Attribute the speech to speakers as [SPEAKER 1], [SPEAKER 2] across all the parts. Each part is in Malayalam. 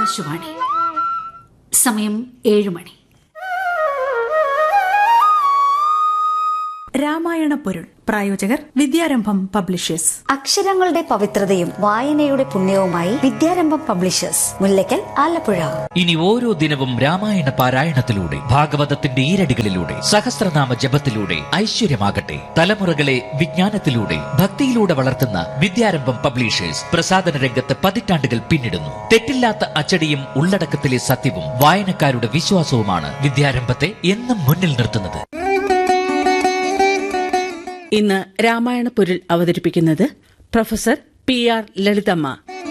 [SPEAKER 1] ആകാശവാണി സമയം ഏഴ് മണി
[SPEAKER 2] രാമായണ പൊരുൾ പ്രായോജകർ വിദ്യാരംഭം പബ്ലിഷേഴ്സ്
[SPEAKER 3] അക്ഷരങ്ങളുടെ പവിത്രതയും വായനയുടെ പുണ്യവുമായി വിദ്യാരംഭം പബ്ലിഷേഴ്സ് മുല്ലയ്ക്കൽ ആലപ്പുഴ
[SPEAKER 4] ഇനി ഓരോ ദിനവും രാമായണ പാരായണത്തിലൂടെ ഭാഗവതത്തിന്റെ ഈരടികളിലൂടെ സഹസ്രനാമ ജപത്തിലൂടെ ഐശ്വര്യമാകട്ടെ തലമുറകളെ വിജ്ഞാനത്തിലൂടെ ഭക്തിയിലൂടെ വളർത്തുന്ന വിദ്യാരംഭം പബ്ലിഷേഴ്സ് പ്രസാദന രംഗത്ത് പതിറ്റാണ്ടുകൾ പിന്നിടുന്നു തെറ്റില്ലാത്ത അച്ചടിയും ഉള്ളടക്കത്തിലെ സത്യവും വായനക്കാരുടെ വിശ്വാസവുമാണ് വിദ്യാരംഭത്തെ എന്നും മുന്നിൽ നിർത്തുന്നത്
[SPEAKER 5] ഇന്ന് രാമായണ പൊരുൾ അവതരിപ്പിക്കുന്നത് പ്രൊഫസർ പി ആർ ലളിതമ്മ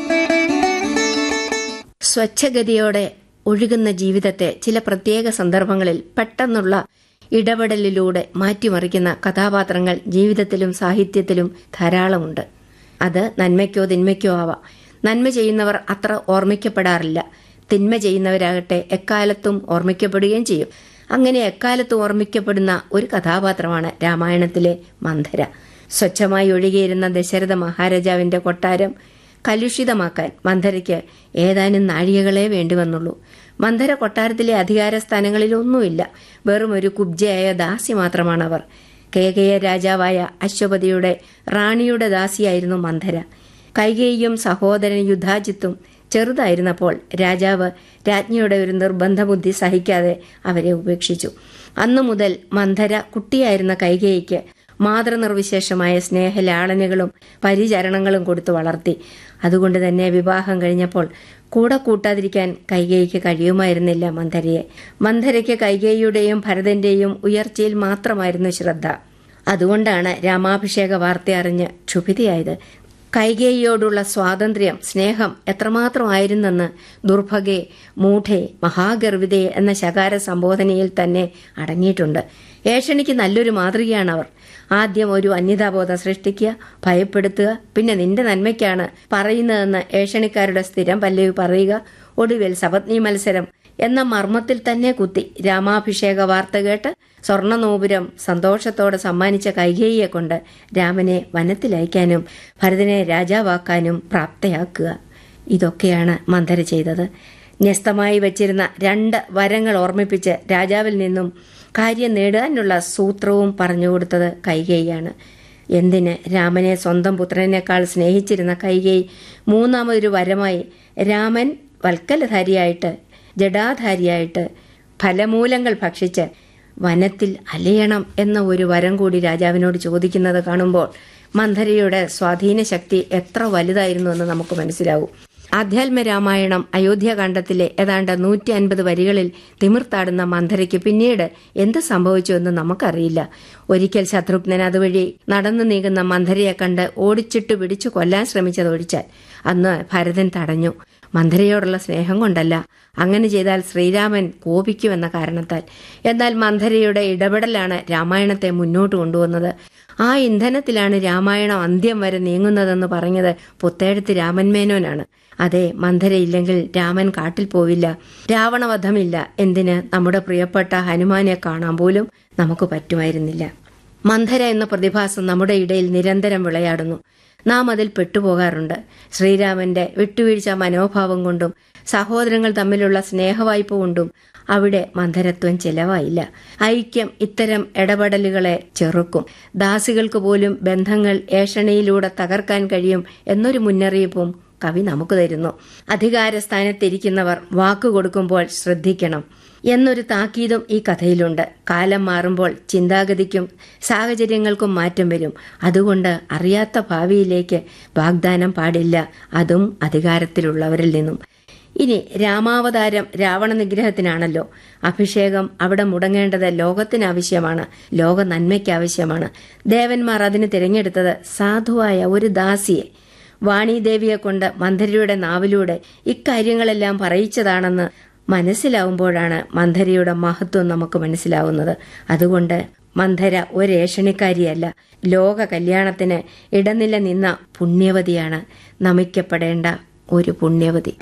[SPEAKER 6] സ്വച്ഛഗതിയോടെ ഒഴുകുന്ന ജീവിതത്തെ ചില പ്രത്യേക സന്ദർഭങ്ങളിൽ പെട്ടെന്നുള്ള ഇടപെടലിലൂടെ മാറ്റിമറിക്കുന്ന കഥാപാത്രങ്ങൾ ജീവിതത്തിലും സാഹിത്യത്തിലും ധാരാളമുണ്ട് അത് നന്മയ്ക്കോ തിന്മയ്ക്കോ ആവാം നന്മ ചെയ്യുന്നവർ അത്ര ഓർമ്മിക്കപ്പെടാറില്ല തിന്മ ചെയ്യുന്നവരാകട്ടെ എക്കാലത്തും ഓർമ്മിക്കപ്പെടുകയും ചെയ്യും അങ്ങനെ എക്കാലത്തും ഓർമ്മിക്കപ്പെടുന്ന ഒരു കഥാപാത്രമാണ് രാമായണത്തിലെ മന്ധര സ്വച്ഛമായി ഒഴുകിയിരുന്ന ദശരഥ മഹാരാജാവിന്റെ കൊട്ടാരം കലുഷിതമാക്കാൻ മന്ധരയ്ക്ക് ഏതാനും നാഴികകളെ വേണ്ടിവന്നുള്ളൂ മന്ധര കൊട്ടാരത്തിലെ അധികാര സ്ഥാനങ്ങളിലൊന്നുമില്ല വെറും ഒരു കുബ്ജയായ ദാസി മാത്രമാണവർ കേകയ രാജാവായ അശ്വപതിയുടെ റാണിയുടെ ദാസിയായിരുന്നു മന്ധര കൈകേയും സഹോദരൻ യുദ്ധാജിത്തും ചെറുതായിരുന്നപ്പോൾ രാജാവ് രാജ്ഞിയുടെ ഒരു നിർബന്ധ ബുദ്ധി സഹിക്കാതെ അവരെ ഉപേക്ഷിച്ചു അന്നു മുതൽ മന്ധര കുട്ടിയായിരുന്ന കൈകേയിക്ക് മാതൃനിർവിശേഷമായ സ്നേഹലാളനകളും പരിചരണങ്ങളും കൊടുത്തു വളർത്തി അതുകൊണ്ട് തന്നെ വിവാഹം കഴിഞ്ഞപ്പോൾ കൂടെ കൂട്ടാതിരിക്കാൻ കൈകേയിക്ക് കഴിയുമായിരുന്നില്ല മന്ധരയെ മന്ധരയ്ക്ക് കൈകേയിയുടെയും ഭരതന്റെയും ഉയർച്ചയിൽ മാത്രമായിരുന്നു ശ്രദ്ധ അതുകൊണ്ടാണ് രാമാഭിഷേക വാർത്ത അറിഞ്ഞ് ക്ഷുഭിതയായത് കൈകേയിയോടുള്ള സ്വാതന്ത്ര്യം സ്നേഹം എത്രമാത്രമായിരുന്നെന്ന് ദുർഭഗെ മൂഢെ മഹാഗർവിതെ എന്ന ശകാര സംബോധനയിൽ തന്നെ അടങ്ങിയിട്ടുണ്ട് ഏഷണിക്ക് നല്ലൊരു മാതൃകയാണ് അവർ ആദ്യം ഒരു അന്യതാബോധം സൃഷ്ടിക്കുക ഭയപ്പെടുത്തുക പിന്നെ നിന്റെ നന്മയ്ക്കാണ് പറയുന്നതെന്ന് ഏഷണിക്കാരുടെ സ്ഥിരം പല്ലവി പറയുക ഒടുവിൽ സപത്നി മത്സരം എന്ന മർമ്മത്തിൽ തന്നെ കുത്തി രാമാഭിഷേക വാർത്ത കേട്ട് സ്വർണനൂപുരം സന്തോഷത്തോടെ സമ്മാനിച്ച കൈകേയിയെ കൊണ്ട് രാമനെ വനത്തിലയക്കാനും ഭരതനെ രാജാവാക്കാനും പ്രാപ്തയാക്കുക ഇതൊക്കെയാണ് മന്ധര ചെയ്തത് ന്യസ്തമായി വച്ചിരുന്ന രണ്ട് വരങ്ങൾ ഓർമ്മിപ്പിച്ച് രാജാവിൽ നിന്നും കാര്യം നേടാനുള്ള സൂത്രവും പറഞ്ഞുകൊടുത്തത് കൈകേയിയാണ് എന്തിന് രാമനെ സ്വന്തം പുത്രനേക്കാൾ സ്നേഹിച്ചിരുന്ന കൈകേയി മൂന്നാമതൊരു വരമായി രാമൻ വൽക്കലധാരിയായിട്ട് ജഡാധാരിയായിട്ട് ഫലമൂലങ്ങൾ ഭക്ഷിച്ച് വനത്തിൽ അലയണം എന്ന ഒരു വരം കൂടി രാജാവിനോട് ചോദിക്കുന്നത് കാണുമ്പോൾ മന്ധരയുടെ സ്വാധീന ശക്തി എത്ര വലുതായിരുന്നു എന്ന് നമുക്ക് മനസ്സിലാവും ആധ്യാത്മ രാമായണം അയോധ്യാകാന്ഡത്തിലെ ഏതാണ്ട് നൂറ്റി അൻപത് വരികളിൽ തിമിർത്താടുന്ന മന്ധരയ്ക്ക് പിന്നീട് എന്ത് സംഭവിച്ചു എന്ന് നമുക്കറിയില്ല ഒരിക്കൽ ശത്രുഘ്നൻ അതുവഴി നടന്നു നീങ്ങുന്ന മന്ധരയെ കണ്ട് ഓടിച്ചിട്ട് പിടിച്ചു കൊല്ലാൻ ശ്രമിച്ചതൊഴിച്ചാൽ അന്ന് ഭരതൻ തടഞ്ഞു മന്ധരയോടുള്ള സ്നേഹം കൊണ്ടല്ല അങ്ങനെ ചെയ്താൽ ശ്രീരാമൻ കോപിക്കുമെന്ന കാരണത്താൽ എന്നാൽ മന്ധരയുടെ ഇടപെടലാണ് രാമായണത്തെ മുന്നോട്ട് കൊണ്ടുവന്നത് ആ ഇന്ധനത്തിലാണ് രാമായണം അന്ത്യം വരെ നീങ്ങുന്നതെന്ന് പറഞ്ഞത് പുത്തേഴത്ത് രാമൻ മേനോനാണ് അതെ മന്ധരയില്ലെങ്കിൽ രാമൻ കാട്ടിൽ പോവില്ല രാവണവധമില്ല എന്തിന് നമ്മുടെ പ്രിയപ്പെട്ട ഹനുമാനെ കാണാൻ പോലും നമുക്ക് പറ്റുമായിരുന്നില്ല മന്ധര എന്ന പ്രതിഭാസം നമ്മുടെ ഇടയിൽ നിരന്തരം വിളയാടുന്നു നാം അതിൽ പെട്ടുപോകാറുണ്ട് ശ്രീരാമന്റെ വിട്ടുവീഴ്ച മനോഭാവം കൊണ്ടും സഹോദരങ്ങൾ തമ്മിലുള്ള സ്നേഹവായ്പ കൊണ്ടും അവിടെ മന്ധരത്വം ചെലവായില്ല ഐക്യം ഇത്തരം ഇടപെടലുകളെ ചെറുക്കും ദാസികൾക്ക് പോലും ബന്ധങ്ങൾ ഏഷണിയിലൂടെ തകർക്കാൻ കഴിയും എന്നൊരു മുന്നറിയിപ്പും കവി നമുക്ക് തരുന്നു അധികാരസ്ഥാനത്തിരിക്കുന്നവർ വാക്കു കൊടുക്കുമ്പോൾ ശ്രദ്ധിക്കണം എന്നൊരു താക്കീതും ഈ കഥയിലുണ്ട് കാലം മാറുമ്പോൾ ചിന്താഗതിക്കും സാഹചര്യങ്ങൾക്കും മാറ്റം വരും അതുകൊണ്ട് അറിയാത്ത ഭാവിയിലേക്ക് വാഗ്ദാനം പാടില്ല അതും അധികാരത്തിലുള്ളവരിൽ നിന്നും ഇനി രാമാവതാരം രാവണ നിഗ്രഹത്തിനാണല്ലോ അഭിഷേകം അവിടെ മുടങ്ങേണ്ടത് ലോകത്തിന് ആവശ്യമാണ് ലോക നന്മയ്ക്ക് ആവശ്യമാണ് ദേവന്മാർ അതിന് തിരഞ്ഞെടുത്തത് സാധുവായ ഒരു ദാസിയെ വാണിദേവിയെ കൊണ്ട് മന്ധരയുടെ നാവിലൂടെ ഇക്കാര്യങ്ങളെല്ലാം പറയിച്ചതാണെന്ന് മനസ്സിലാവുമ്പോഴാണ് മന്ധരയുടെ മഹത്വം നമുക്ക് മനസ്സിലാവുന്നത് അതുകൊണ്ട് മന്ധര ഒരേഷണിക്കാരിയല്ല ലോക കല്യാണത്തിന് ഇടനില നിന്ന പുണ്യവതിയാണ് നമിക്കപ്പെടേണ്ട ഒരു പുണ്യവതി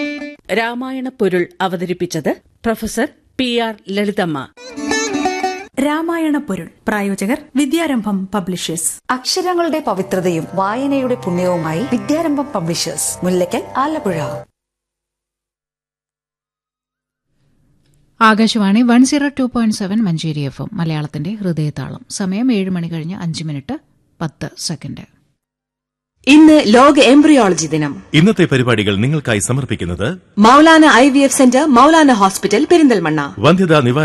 [SPEAKER 5] രാമായണ പൊരുൾ അവതരിപ്പിച്ചത് professor P R Lalithamma
[SPEAKER 2] Ramayana പൊരുൾ പ്രായോജകർ വിദ്യാരംഭം പബ്ലിഷേഴ്സ്
[SPEAKER 3] അക്ഷരങ്ങളുടെ പവിത്രതയും വായനയുടെ പുണ്യവുമായി Vidyarambham publishers Mullakkal Alappuzha
[SPEAKER 1] Akashvani one zero two point seven Manjeri F M മലയാളത്തിന്റെ ഹൃദയതാളം സമയം ഏഴ് മണി കഴിഞ്ഞ് അഞ്ച് മിനിറ്റ് പത്ത് സെക്കൻഡ്
[SPEAKER 7] ഇന്ന് ലോക എംബ്രിയോളജി ദിനം
[SPEAKER 8] ഇന്നത്തെ പരിപാടികൾ നിങ്ങൾക്കായി സമർപ്പിക്കുന്നത്
[SPEAKER 7] Maulana I V F centre Maulana hospital Perinthalmanna
[SPEAKER 8] വന്ധ്യതാ നിവാരണ